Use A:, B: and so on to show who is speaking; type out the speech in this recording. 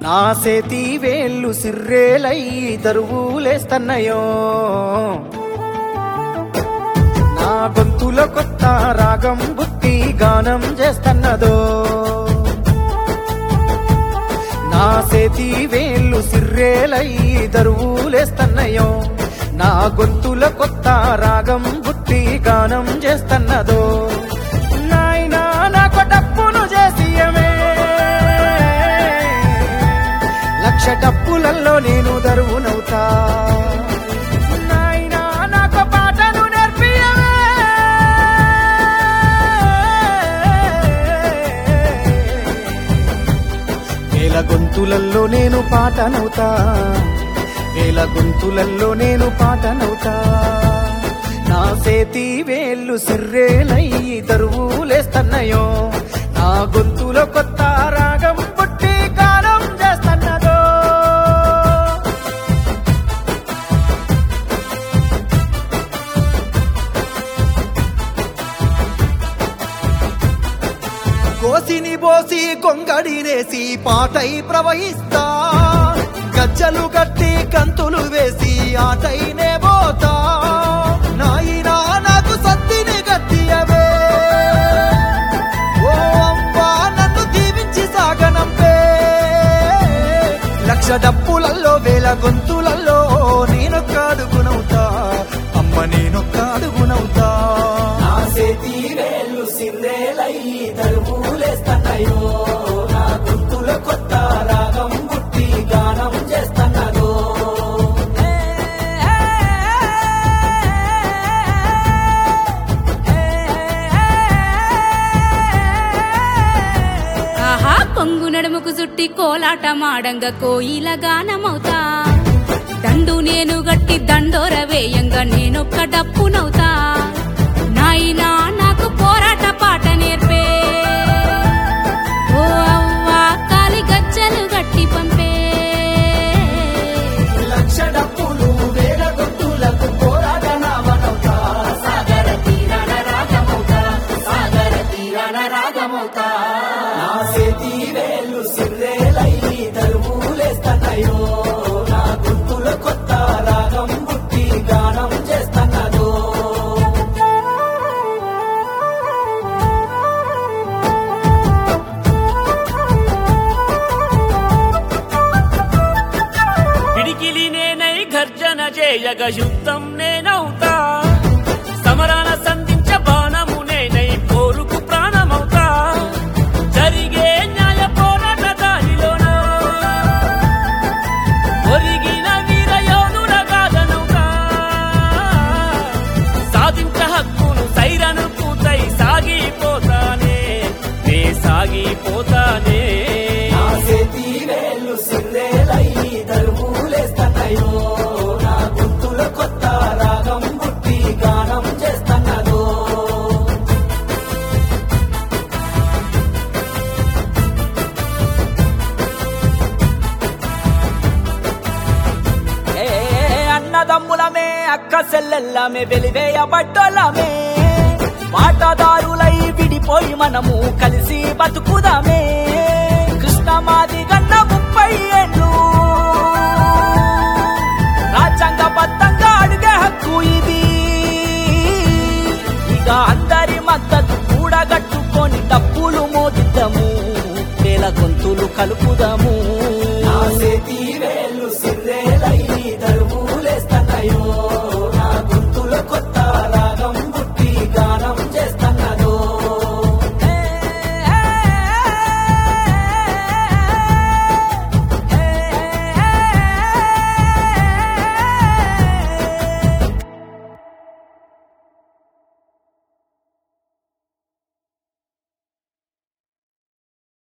A: నా సేతి వేళ్ళు సిర్రేలై దరువులేస్తన్నయో నా గొంతులో కొత్త రాగం బుట్టి గానం చేస్తన్నదో నా సేతి వేళ్ళు సిర్రేలై దరువులేస్తన్నయో నా గొంతుల కొత్త రాగం బుట్టి గానం చేస్తన్నదో నాయనా నాకు డప్పును చేసియమే లక్ష డప్పులలో నేను దరువునవుతా నాయనా నాకు పాటను నేర్పియవే వేల గొంతులల్లో నేను పాటనవుతా వేల గొంతులల్లో నేను పాటనవుతా నా సేతి వేళ్ళు సిర్రేలయ్యి దరువులేస్తన్నయో నా గొంతులో కొత్త రాగం పుట్టి గానం చేస్తన్నదో
B: కోసిని బోసి కొంగడినేసి పాటై ప్రవహిస్తా గజ్జలు కట్టి కంతులు వేసి ఆటైనే పోతా నాయనా నాకు సత్తిని గట్టియవే ఓ అమ్మా నన్ను దీవించి సాగనంపే లక్ష డప్పులల్లో వేల గొంతులల్లో నేనొక్క అడుగునవుతా అమ్మ నేనొక్క అడుగునవుతా
A: నా సేతి వేళ్ళు సిర్రేలయ్యి దరువులేస్తన్నయో నా గొంతులో కొత్త రాగం పుట్టి గానం చేస్తన్నదో
C: ఆహా కొంగు నడుముకు చుట్టి కోలాట మాడంగ కోయిల గానమవుతా దండు నేను గట్టి దండోర వేయంగా నేనొక్క డప్పునవుతా నాయనా నాకు పోరాట పాట నేర్పే ఓ అవ్వా కాలి గజ్జలు గట్టి పంపే
A: లక్ష డప్పులు వేల గొంతులకు పోరాట నామనవుతా సాగర తీరాన రాగమవుతా సాగర తీరాన రాగమవుతా నా సేతి వేళ్ళు సిర్రేలయ్యి దరువులేస్తన్నయో నా గొంతులో కొత్త రాగం పుట్టి గానం చేస్తన్నదో
D: పిడికిలి నేనై గర్జన చేయగ యుద్ధం నేనవుతా సమరాల సంధించ బాణము నేనై పోరుకు ప్రాణమవుతా జరిగే న్యాయ పోరాట దారిలోన ఒరిగిన వీరయోధుల గాథనవుతా సాధించ హక్కును సైరను పూతై సాగిపోతానే నే సాగిపోతానే
A: నా చేతి వేళ్ళు సిర్రేలయ్యి దరువులేస్తన్నయో నా గుర్తుల కొత్త రాగం పుట్టి గానం చేస్తన్నదో
E: ఏ అన్నదమ్ములమే అక్క సెల్లెల్లమే వెలివేయబడ్డోలమే మాటదారులై విడిపోయి మనము కలిసి బతుకుదామే కృష్ణమాది గన్న ముప్పై ఏళ్ళు రాజ్యాంగబద్ధంగా అడిగే హక్కు ఇది ఇక అందరి మద్దతు కూడగట్టుకొని డబ్బులు మోదిద్దాము వేల గొంతులు కలుపుదాము
A: నా చేతి